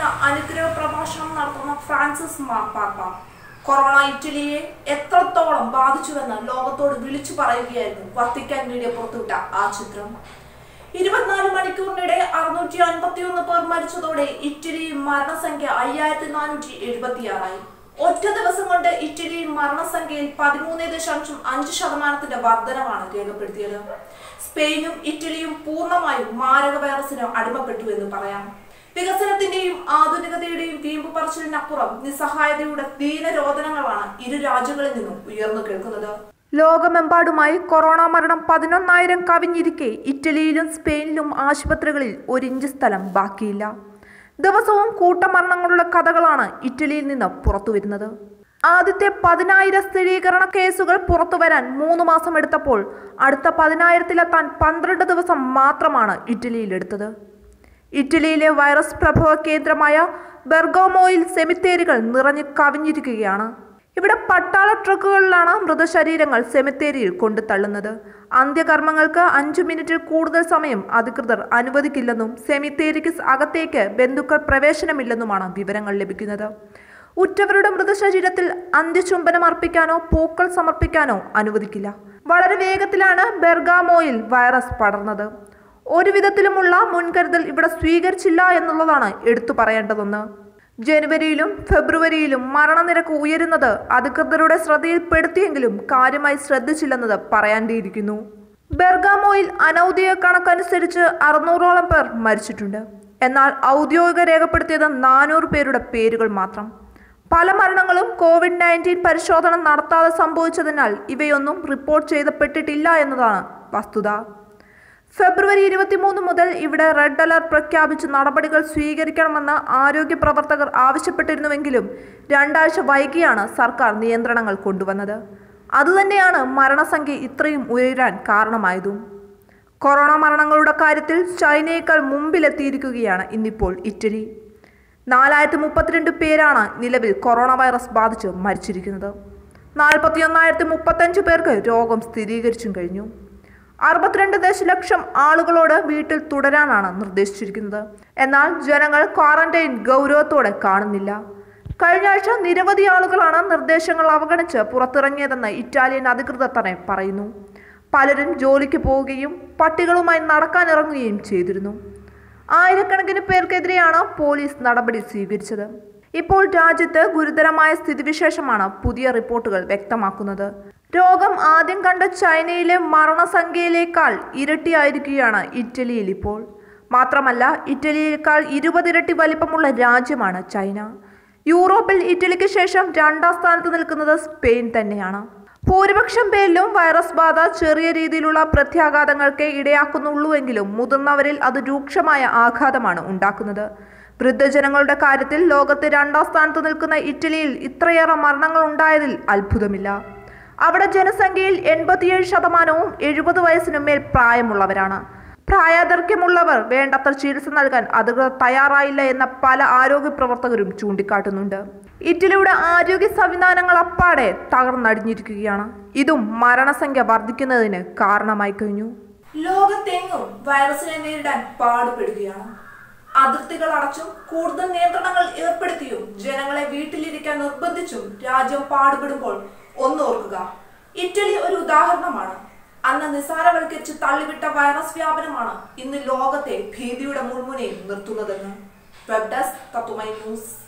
അനുഗ്രഹ പ്രഭാഷണം നടത്തുന്ന ഫ്രാൻസിസ് മാർപ്പാപ്പ കൊറോണ ഇറ്റലിയെ എത്രത്തോളം ബാധിച്ചുവെന്ന് ലോകത്തോട് വിളിച്ചു പറയുകയായിരുന്നു വത്തിക്കാൻ മീഡിയ പുറത്തുവിട്ട ആ ചിത്രം ഇരുപത്തിനാല് മണിക്കൂറിനിടെ അറുന്നൂറ്റി അൻപത്തി ഒന്ന് പേർ മരിച്ചതോടെ ഇറ്റലിയിൽ മരണസംഖ്യ അയ്യായിരത്തി നാനൂറ്റി എഴുപത്തിയാറായി ഒറ്റ ദിവസം കൊണ്ട് ഇറ്റലിയിൽ മരണസംഖ്യയിൽ പതിമൂന്ന് ദശാംശം അഞ്ച് ശതമാനത്തിന്റെ വർധനമാണ് രേഖപ്പെടുത്തിയത് സ്പെയിനും ഇറ്റലിയും പൂർണ്ണമായും മാരക വൈറസിന് അടിമപ്പെട്ടു എന്ന് പറയാം വികസനത്തിന്റെയും ആധുനികതയുടെയും വീമ്പ് പറച്ചിലിനപ്പുറം നിസ്സഹായതയുടെ ദീനരോധനങ്ങളാണ് ഇരു രാജ്യങ്ങളിൽ നിന്നും ഉയർന്നു കേൾക്കുന്നത് ലോകമെമ്പാടുമായി കൊറോണ മരണം പതിനൊന്നായിരം കവിഞ്ഞിരിക്കെ ഇറ്റലിയിലും സ്പെയിനിലും ആശുപത്രികളിൽ ഒരു ഇഞ്ച് സ്ഥലം ബാക്കിയില്ല ദിവസവും കൂട്ടമരണങ്ങളുടെ കഥകളാണ് ഇറ്റലിയിൽ നിന്ന് പുറത്തു വരുന്നത് ആദ്യത്തെ പതിനായിരം സ്ഥിരീകരണ കേസുകൾ പുറത്തു വരാൻ മൂന്ന് മാസം എടുത്തപ്പോൾ അടുത്ത പതിനായിരത്തിലെത്താൻ പന്ത്രണ്ട് ദിവസം മാത്രമാണ് ഇറ്റലിയിൽ എടുത്തത് ഇറ്റലിയിലെ വൈറസ് പ്രഭവ കേന്ദ്രമായ ബെർഗോമോയിൽ സെമിത്തേരികൾ നിറഞ്ഞു കവിഞ്ഞിരിക്കുകയാണ് ഇവിടെ പട്ടാള ട്രക്കുകളിലാണ് മൃതശരീരങ്ങൾ സെമിത്തേരിയിൽ കൊണ്ടു തള്ളുന്നത് അന്ത്യകർമ്മങ്ങൾക്ക് അഞ്ചു മിനിറ്റിൽ കൂടുതൽ സമയം അധികൃതർ അനുവദിക്കില്ലെന്നും സെമിത്തേരിക്ക് അകത്തേക്ക് ബന്ധുക്കൾ പ്രവേശനമില്ലെന്നുമാണ് വിവരങ്ങൾ ലഭിക്കുന്നത് ഉറ്റവരുടെ മൃതശരീരത്തിൽ അന്ത്യചുംബനം അർപ്പിക്കാനോ പൂക്കൾ സമർപ്പിക്കാനോ അനുവദിക്കില്ല വളരെ വേഗത്തിലാണ് ബെർഗാമോയിൽ വൈറസ് പടർന്നത് ഒരു വിധത്തിലുമുള്ള മുൻകരുതൽ ഇവിടെ സ്വീകരിച്ചില്ല എന്നുള്ളതാണ് എടുത്തു പറയേണ്ടതൊന്ന് ജനുവരിയിലും ഫെബ്രുവരിയിലും മരണനിരക്ക് ഉയരുന്നത് അധികൃതരുടെ ശ്രദ്ധയിൽപ്പെടുത്തിയെങ്കിലും കാര്യമായി ശ്രദ്ധിച്ചില്ലെന്നത് പറയേണ്ടിയിരിക്കുന്നു ബെർഗാമോയിൽ അനൌദ്യോഗിക കണക്കനുസരിച്ച് അറുന്നൂറോളം പേർ മരിച്ചിട്ടുണ്ട് എന്നാൽ ഔദ്യോഗിക രേഖപ്പെടുത്തിയത് നാനൂറ് പേരുടെ പേരുകൾ മാത്രം പല മരണങ്ങളും കോവിഡ് നയൻറ്റീൻ പരിശോധന നടത്താതെ സംഭവിച്ചതിനാൽ ഇവയൊന്നും റിപ്പോർട്ട് ചെയ്തപ്പെട്ടിട്ടില്ല എന്നതാണ് വസ്തുത ഫെബ്രുവരി ഇരുപത്തിമൂന്ന് മുതൽ ഇവിടെ റെഡ് അലർട്ട് പ്രഖ്യാപിച്ച് നടപടികൾ സ്വീകരിക്കണമെന്ന് ആരോഗ്യ പ്രവർത്തകർ ആവശ്യപ്പെട്ടിരുന്നുവെങ്കിലും രണ്ടാഴ്ച വൈകിയാണ് സർക്കാർ നിയന്ത്രണങ്ങൾ കൊണ്ടുവന്നത് അതുതന്നെയാണ് മരണസംഖ്യ ഇത്രയും ഉയരാൻ കാരണമായതും കൊറോണ മരണങ്ങളുടെ കാര്യത്തിൽ ചൈനയേക്കാൾ മുമ്പിലെത്തിയിരിക്കുകയാണ് ഇന്നിപ്പോൾ ഇറ്റലി നാലായിരത്തി മുപ്പത്തിരണ്ട് പേരാണ് നിലവിൽ കൊറോണ വൈറസ് ബാധിച്ച് മരിച്ചിരിക്കുന്നത് നാൽപ്പത്തിയൊന്നായിരത്തി മുപ്പത്തഞ്ച് പേർക്ക് രോഗം സ്ഥിരീകരിച്ചും കഴിഞ്ഞു അറുപത്തിരണ്ട് ദശലക്ഷം ആളുകളോട് വീട്ടിൽ തുടരാനാണ് നിർദ്ദേശിച്ചിരിക്കുന്നത് എന്നാൽ ജനങ്ങൾ ക്വാറന്റൈൻ ഗൗരവത്തോടെ കാണുന്നില്ല കഴിഞ്ഞ ആഴ്ച നിരവധി ആളുകളാണ് നിർദ്ദേശങ്ങൾ അവഗണിച്ച് പുറത്തിറങ്ങിയതെന്ന് ഇറ്റാലിയൻ അധികൃതർ തന്നെ പറയുന്നു പലരും ജോലിക്ക് പോവുകയും പട്ടികളുമായി നടക്കാനിറങ്ങുകയും ചെയ്തിരുന്നു ആയിരക്കണക്കിന് പേർക്കെതിരെയാണ് പോലീസ് നടപടി സ്വീകരിച്ചത് ഇപ്പോൾ രാജ്യത്ത് ഗുരുതരമായ സ്ഥിതിവിശേഷമാണ് പുതിയ റിപ്പോർട്ടുകൾ വ്യക്തമാക്കുന്നത് രോഗം ആദ്യം കണ്ട ചൈനയിലെ മരണസംഖ്യയിലേക്കാൾ ഇരട്ടിയായിരിക്കുകയാണ് ഇറ്റലിയിൽ ഇപ്പോൾ മാത്രമല്ല ഇറ്റലിയേക്കാൾ ഇരുപതിരട്ടി വലിപ്പമുള്ള രാജ്യമാണ് ചൈന യൂറോപ്പിൽ ഇറ്റലിക്ക് ശേഷം രണ്ടാം സ്ഥാനത്ത് നിൽക്കുന്നത് സ്പെയിൻ തന്നെയാണ് ഭൂരിപക്ഷം പേരിലും വൈറസ് ബാധ ചെറിയ രീതിയിലുള്ള പ്രത്യാഘാതങ്ങൾക്ക് ഇടയാക്കുന്നുള്ളൂവെങ്കിലും മുതിർന്നവരിൽ അത് രൂക്ഷമായ ആഘാതമാണ് ഉണ്ടാക്കുന്നത് വൃദ്ധജനങ്ങളുടെ കാര്യത്തിൽ ലോകത്ത് രണ്ടാം സ്ഥാനത്ത് നിൽക്കുന്ന ഇറ്റലിയിൽ ഇത്രയേറെ മരണങ്ങൾ ഉണ്ടായതിൽ അത്ഭുതമില്ല അവിടെ ജനസംഖ്യയിൽ എൺപത്തിയേഴ് ശതമാനവും എഴുപത് വയസ്സിനു മേൽ പ്രായമുള്ളവരാണ് പ്രായാധിക്യമുള്ളവർ വേണ്ടത്ര ചികിത്സ നൽകാൻ അധികൃതർ തയ്യാറായില്ല എന്ന പല ആരോഗ്യ പ്രവർത്തകരും ചൂണ്ടിക്കാട്ടുന്നുണ്ട് ഇറ്റലിയുടെ ആരോഗ്യ സംവിധാനങ്ങൾ അപ്പാടെ തകർന്നടിഞ്ഞിരിക്കുകയാണ് ഇതും മരണസംഖ്യ വർദ്ധിക്കുന്നതിന് കാരണമായി കഴിഞ്ഞു ലോകത്തെങ്ങും വൈറസിനെ നേരിടാൻ പാടുപെടുകയാണ് അതിർത്തികൾ അടച്ചും കൂടുതൽ നിയന്ത്രണങ്ങൾ ഏർപ്പെടുത്തിയും ജനങ്ങളെ വീട്ടിലിരിക്കാൻ നിർബന്ധിച്ചും രാജ്യം പാടുപെടുമ്പോൾ ഒന്നോർക്കുക ഇറ്റലി ഒരു ഉദാഹരണമാണ് അന്ന് നിസാരവൽക്കരിച്ച് തള്ളിവിട്ട വൈറസ് വ്യാപനമാണ് ഇന്ന് ലോകത്തെ ഭീതിയുടെ മുൾമുനയിൽ നിർത്തുന്നതെന്ന് വെബ് ഡെസ്ക് തത്തുമൈ ന്യൂസ്